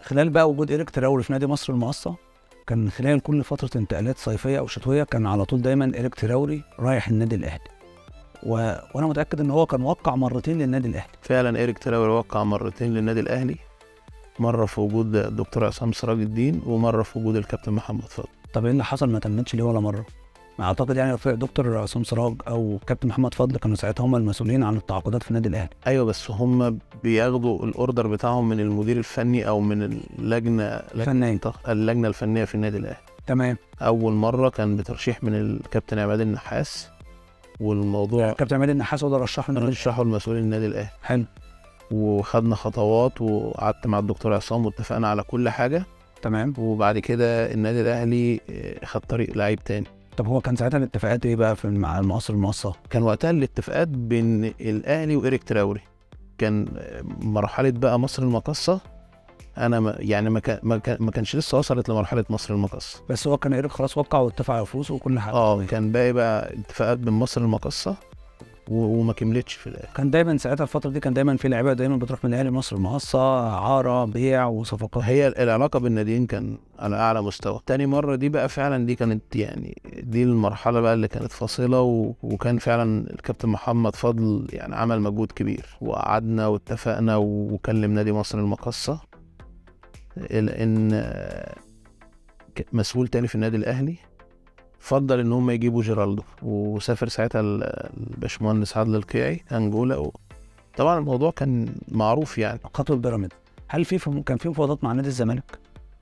خلال بقى وجود ايريك تراوري في نادي مصر المقاصه كان خلال كل فتره انتقالات صيفيه او شتويه كان على طول دايما ايريك تراوري رايح النادي الاهلي و... وانا متاكد ان هو كان وقع مرتين للنادي الاهلي فعلا ايريك تراوري وقع مرتين للنادي الاهلي مره في وجود الدكتور عصام سراج الدين ومره في وجود الكابتن محمد فضل طب ايه اللي حصل ما تمتش ليه ولا مره ما اعتقد يعني في دكتور عصام سراج او كابتن محمد فضل كانوا ساعتها هم المسؤولين عن التعاقدات في النادي الاهلي ايوه بس هم بياخدوا الاوردر بتاعهم من المدير الفني او من اللجنه فنيا اللجنه الفنيه في النادي الاهلي تمام اول مره كان بترشيح من الكابتن عماد النحاس والموضوع كابتن عماد النحاس هو اللي رشحه للنادي الأهلي. رشحه لمسؤولين النادي الاهلي حلو وخدنا خطوات وقعدت مع الدكتور عصام واتفقنا على كل حاجه تمام وبعد كده النادي الاهلي آه، خد طريق لعيب تاني طب هو كان ساعتها الاتفاقات ايه بقى في مع المقصر المقصه كان وقتها الاتفاقات بين الاهلي وايريك تراوري كان آه، مرحله بقى مصر المقصه انا ما يعني ما كان ما, كان ما كانش لسه وصلت لمرحله مصر المقصه بس هو كان ايريك خلاص وقع واتفق على فلوسه وكل حاجه اه كان باقي بقى اتفاقات بين مصر المقصه و- وما كملتش في الاخر كان دايما ساعتها الفتره دي كان دايما في لعيبه دايما بتروح من الاهلي مصر المقاصه عاره بيع وصفقات هي العلاقه بالناديين كان على اعلى مستوى تاني مره دي بقى فعلا دي كانت يعني دي المرحله بقى اللي كانت فاصله و... وكان فعلا الكابتن محمد فضل يعني عمل مجهود كبير وقعدنا واتفقنا وكلم نادي مصر المقصه لان آه، ك- مسؤول تاني في النادي الاهلي فضل ان هم يجيبوا جيرالدو وسافر ساعتها ال- الباشمهندس عادل القيعي انجولا و... طبعا الموضوع كان معروف يعني خطوه بيراميدز هل في في- كان في مفاوضات مع نادي الزمالك؟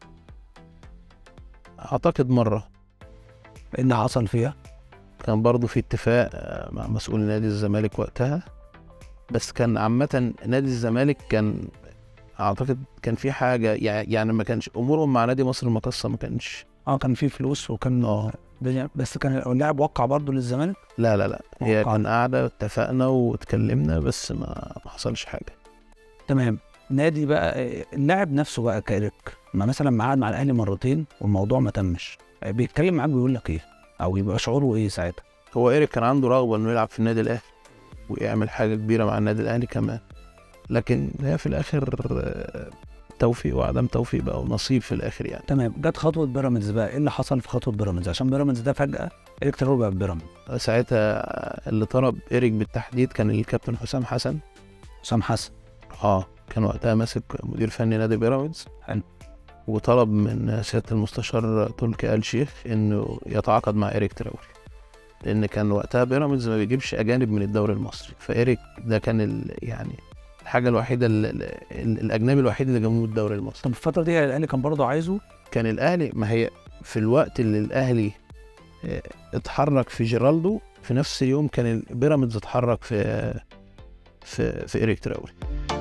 اعتقد مره ايه اللي حصل فيها؟ كان برضو في اتفاق آه، مع مسؤول نادي الزمالك وقتها بس كان عامة نادي الزمالك كان أعتقد كان في حاجة يع- يعني ما كانش أمورهم مع نادي مصر المقاصة ما كانش اه كان في فلوس وكان اه الدنيا بس كان اللاعب وقع برضه للزمالك لا لا لا هي وقع. كان قاعدة اتفقنا واتكلمنا بس ما ما حصلش حاجة تمام نادي بقى اللاعب نفسه بقى كايريك ما مثلا معاد مع الاهلي مرتين والموضوع ما تمش بيتكلم معاك بيقول لك ايه؟ او يبقى شعوره ايه ساعتها؟ هو إيريك كان عنده رغبة إنه يلعب في النادي الأهلي ويعمل حاجة كبيرة مع النادي الأهلي كمان لكن هي في الآخر آه، توفيق وعدم توفيق بقى ونصيب في الآخر يعني تمام جت خطوه بيراميدز بقى ايه اللي حصل في خطوه بيراميدز عشان بيراميدز ده فجاه ايريك ترور بقى في بيراميدز ساعتها اللي طلب إيريك بالتحديد كان الكابتن حسام حسن حسام حسن اه كان وقتها ماسك مدير فني نادي بيراميدز حلو. وطلب من سياده المستشار تركي آل شيخ انه يتعاقد مع ايريك تراوري لان كان وقتها بيراميدز ما بيجيبش اجانب من الدوري المصري فايريك ده كان ال يعني الحاجه الوحيده ال ال ال الاجنبي الوحيد اللي جابوه من الدوري المصري طب الفتره دي الاهلي كان برضه عايزه كان الاهلي ما هي في الوقت اللي الاهلي آه، اتحرك في جيرالدو في نفس اليوم كان بيراميدز اتحرك في في في ايريك تراوري